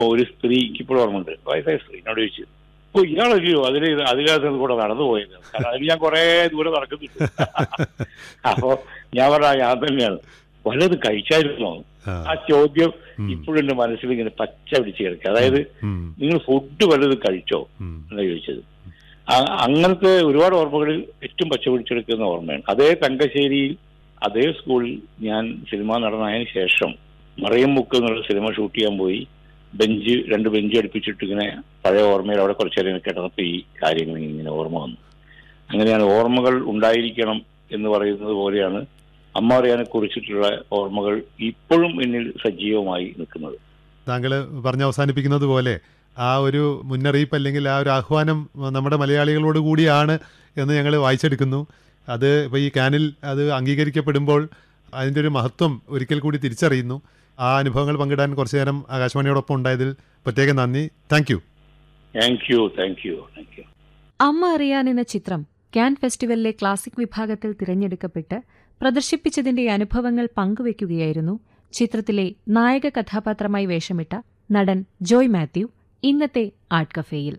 അപ്പൊ ഒരു സ്ത്രീക്ക് ഇപ്പോഴും ഓർമ്മയുണ്ട് വയസ്സായ സ്ത്രീ എന്നോട് ചോദിച്ചു ഓ ഇയാളല്ലയോ അതിൽ അതിനകത്ത് കൂടെ നടന്നു പോയത് കാരണം അതിൽ ഞാൻ കുറെ ദൂരെ നടക്കുന്നുണ്ട് അപ്പോ ഞാൻ പറഞ്ഞ ഞാൻ തന്നെയാണ് വല്ലത് കഴിച്ചായിരുന്നോ ആ. ആ ചോദ്യം ഉം. ഇപ്പോഴും എന്റെ മനസ്സിൽ ഇങ്ങനെ പച്ച പിടിച്ച് കിടക്കുക അതായത് ഉം, നിങ്ങൾ ഫുഡ് വല്ലതും കഴിച്ചോ ഉം. എന്നാ ചോദിച്ചത് ആ- അങ്ങനത്തെ ഒരുപാട് ഓർമ്മകളിൽ ഏറ്റവും പച്ച പിടിച്ചെടുക്കുന്ന ഓർമ്മയാണ് അതേ തങ്കശ്ശേരിയിൽ അതേ സ്കൂളിൽ ഞാൻ സിനിമ നടനായതിനു ശേഷം മറിയം മുക്ക് എന്നുള്ള സിനിമ ഷൂട്ട് ചെയ്യാൻ പോയി ബെഞ്ച് രണ്ട് ബെഞ്ച് അടുപ്പിച്ചിട്ട് ഇങ്ങനെ പഴയ ഓർമ്മയിൽ അവിടെ കുറച്ചു നേരം ഇങ്ങനെ കിടന്നപ്പോൾ ഈ കാര്യങ്ങൾ ഇങ്ങനെ ഓർമ്മ വന്നു അങ്ങനെയാണ് ഓർമ്മകൾ ഉണ്ടായിരിക്കണം എന്ന് പറയുന്നത് പോലെയാണ് അമ്മ അറിയാനെ കുറിച്ചിട്ടുള്ള ഓർമ്മകൾ ഇപ്പോഴും എന്നിൽ സജീവമായി നിൽക്കുന്നത് താങ്കൾ പറഞ്ഞ് അവസാനിപ്പിക്കുന്നത് പോലെ ആ ഒരു മുന്നറിയിപ്പ് അല്ലെങ്കിൽ ആ ഒരു ആഹ്വാനം നമ്മുടെ മലയാളികളോട് കൂടിയാണ് എന്ന് ഞങ്ങൾ വായിച്ചെടുക്കുന്നു അത് ഇപ്പോൾ ഈ കാനിൽ അത് അംഗീകരിക്കപ്പെടുമ്പോൾ അതിൻ്റെ ഒരു മഹത്വം ഒരിക്കൽ കൂടി തിരിച്ചറിയുന്നു ആ അനുഭവങ്ങൾ പങ്കിടാൻ കുറച്ചു നേരം ആകാശവാണിയോടൊപ്പം ഉണ്ടായതിൽ പ്രത്യേകം നന്ദി thank you thank you thank you thank you അമ്മ അറിയാൻ എന്ന ചിത്രം ക്യാൻ ഫെസ്റ്റിവലിലെ ക്ലാസിക് വിഭാഗത്തിൽ തിരഞ്ഞെടുക്കപ്പെട്ട് പ്രദർശിപ്പിച്ചതിന്റെ അനുഭവങ്ങൾ പങ്കുവയ്ക്കുകയായിരുന്നു ചിത്രത്തിലെ നായക കഥാപാത്രമായി വേഷമിട്ട നടൻ ജോയ് മാത്യു ഇന്നത്തെ ആർട്ട് കഫേയിൽ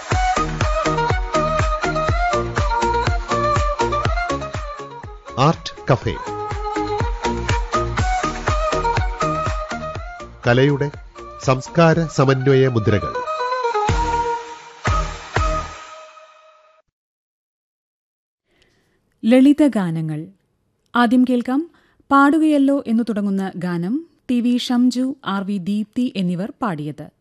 ആർട്ട് കഫേ കലയുടെ സംസ്കാര സമന്വയ മുദ്രകൾ ലളിതഗാനങ്ങൾ ആദ്യം കേൾക്കാം പാടുകയല്ലോ എന്നു തുടങ്ങുന്ന ഗാനം T V Shamju R V Deepthi എന്നിവർ പാടിയത്